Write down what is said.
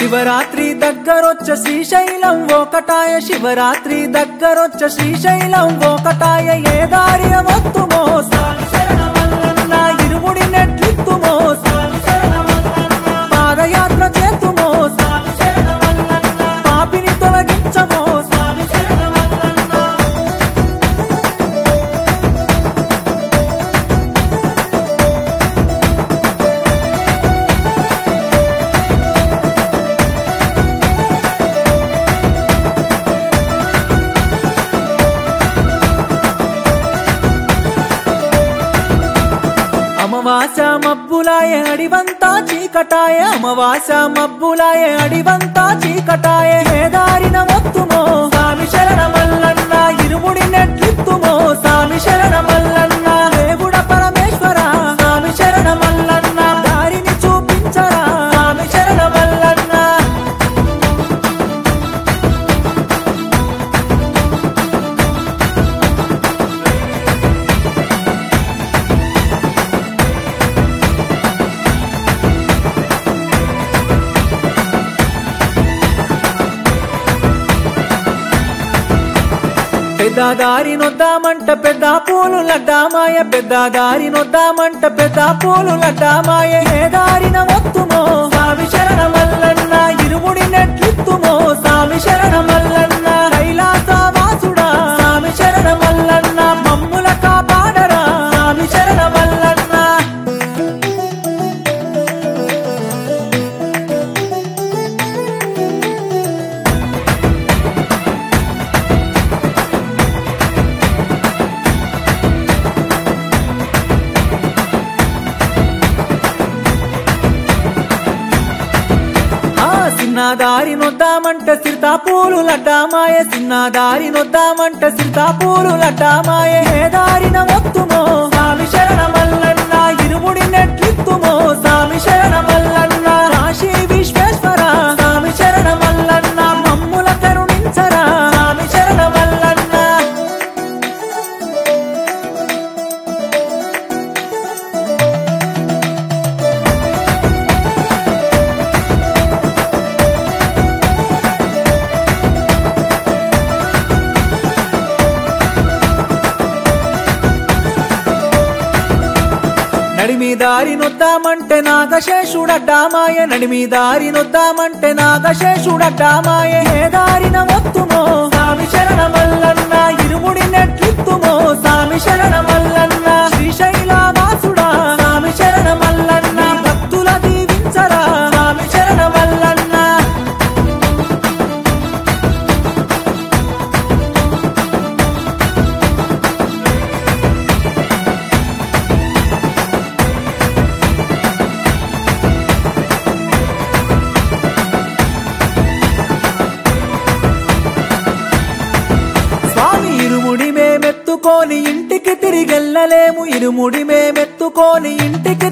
శివరాత్రి దగ్గరొచ్చ శ్రీశైలం ఒకటాయ శివరాత్రి దగ్గరొచ్చ శ్రీశైలం ఒకటాయ ఏ దారి వత్తుమో నా ఇరుముడి నెట్లిత్తుమో పాదయాత్ర చేతుమో పాపిని తొలగించమో అమవాస మబ్బులాయ అడివంతా చీకటాయ అమవాస మబ్బులాయ అడివంతా చీకటాయ హేదారిన వత్తుమో స్వామి శరణ మల్లన్న ఇరుముడి నెట్లిత్తుమో స్వామి శరణ మల్లన్న దేవుడ పరమేశ్వర స్వామి శరణ మల్లన్న దారిని చూపించరా స్వామి శరణ మల్లన్న పెద్ద దారి నొద్దామంట పెద్ద పూలు లడ్డామాయ పెద్ద దారి నొద్దామంట పెద్ద పూలు లడ్డామాయ ఏ దారిన వత్తుమో స్వామి శరణ మల్లన్న ఇరుముడి నెట్లిత్తుమో స్వామి శరణ మల్లన్న కైలాస వాసుడా స్వామి శరణ మల్లన్న మమ్ముల కాపాడరా స్వామి శరణ మల్లన్న ఆ సిన్నదారి నొద్దామంట సిరితాపూలు లడ్డామాయ సిన్నదారి నొద్దామంట సిరితాపూలు లడ్డామాయ ఏ దారిన వత్తుమో స్వామి శరణ మల్లన్న ఇరుముడి నెట్లిత్తుమో స్వామి శరణ మల్లన్న కాశీ విశ్వేశ్వర స్వామి శరణ మల్లన్న మమ్ముల కరుణించరా స్వామి శరణ మల్లన్న నడిమి దారి నొద్దామంటే నాగశేషుడడ్డామాయ నడిమి దారి నొద్దామంటే నాగశేషుడడ్డామాయ ఏ దారిన వత్తుమో స్వామి శరణ మల్లన్న ఇరుముడి నెట్లిత్తుమో స్వామి శరణ మల్లన్న శ్రీశైల వాసుడా స్వామి శరణ మల్లన్న భక్తుల దీవించరా స్వామి శరణ మల్లన్న స్వామి ఇరుముడి మేమెత్తుకొని ఇంటికి తిరిగెళ్ళలేము ఇరుముడి మేమెత్తుకొని ఇంటికి